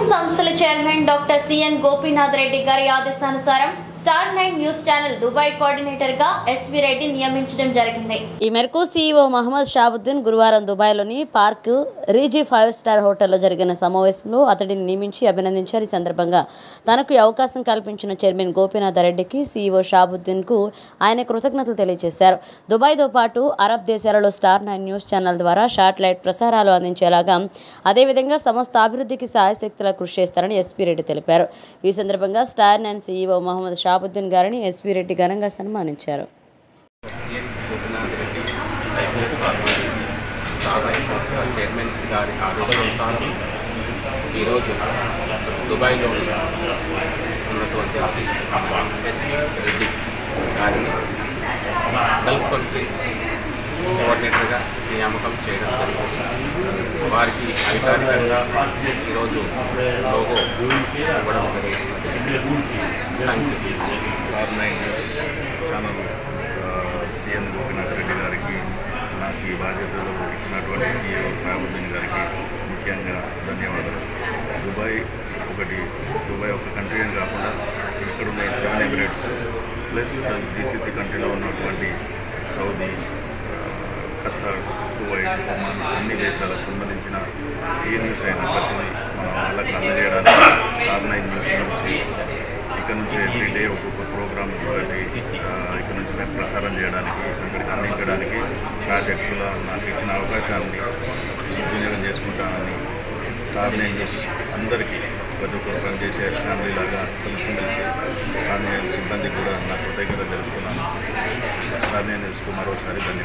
group సంస్థల chairman doctor C N Gopinath Reddy గారి ఆదేశానుసారం star nine news channel Dubai coordinator గా ఎస్వి రెడ్డి నియమించడం జరిగింది ఈ మేరకు సీఈఓ మహమ్మద్ షాబుద్దీన్ గురువారం దుబాయ్లోని పార్క్ రీజీ ఫైవ్ స్టార్ హోటల్లో జరిగిన సమావేశంలో అతడిని నియమించి అభినందించారు ఈ సందర్భంగా తనకు ఈ అవకాశం కల్పించిన చైర్మన్ గోపీనాథ్ రెడ్డికి సీఈఓ షాబుద్దీన్కు ఆయన కృతజ్ఞతలు తెలియజేశారు దుబాయ్తో పాటు అరబ్ దేశాలలో స్టార్ నైన్ న్యూస్ ఛానల్ ద్వారా శాటిలైట్ ప్రసారాలు అందించేలాగా అదేవిధంగా సంస్థ అభివృద్ధికి సాయశక్తులా కృషి చేస్తారని ఎస్పీ రెడ్డి తెలిపారు ఈ సందర్భంగా star nine CEO Mohammed Shabuddin గారిని ఎస్పీ రెడ్డి ఘనంగా సన్మానించారు C N Gopinath Reddy IPS corporation star right సంస్థల చైర్మన్ గారి ఆదేశానుసారం ఈరోజు దుబాయ్లోని ఉన్నటువంటి మన ఎస్వి రెడ్డి గారిని గల్ఫ్ కంట్రీస్ కోఆర్డినేటర్గా నియామకం చేయడం జరిగింది వారికి అధికారికంగా ఈరోజు లోగో ఇవ్వడం జరుగుతుంది thank you star nine news channel C N Gopinath Reddy గారికి నాకు ఈ బాధ్యతలు ఇచ్చినటువంటి సిఇఓ సాహబుద్దీన్ గారికి ముఖ్యంగా ధన్యవాదాలు దుబాయ్ ఒకటి దుబాయ్ ఒక కంట్రీ అని కాకుండా ఇక్కడ ఉన్న సెవెన్ ఎమిరేట్స్ ప్లస్ జీసీసీ కంట్రీలో ఉన్నటువంటి సౌదీ ఆ, ఖతార్ కువైట్ ఒమాన్ అన్ని దేశాలకు సంబంధించిన ఏ న్యూస్ అయినా ప్రతిదీ మన వాళ్ళకి అందజేయడానికి స్టార్ నైన్ న్యూస్ నుంచి ఇక్కడ నుంచి ఎవ్రీ డే ఒక్కొక్క ప్రోగ్రామ్ ఒకటి ఆ, ఇక్కడ నుంచి మేము ప్రసారం చేయడానికి ఇక్కడికి అందించడానికి శాశక్తుల నాకు ఇచ్చిన అవకాశాన్ని సద్వినియోగం చేసుకుంటానని స్టార్ నైన్ న్యూస్ అందరికీ ప్రతి ఒక్కరు పనిచేసే ఫ్యామిలీ లాగా కలిసిమెలిసి స్టార్ నైన్ సిబ్బంది కూడా నా కృతజ్ఞత జరుపుతున్నాను స్టార్ నైన్ న్యూస్కు మరోసారి ధన్యవాదాలు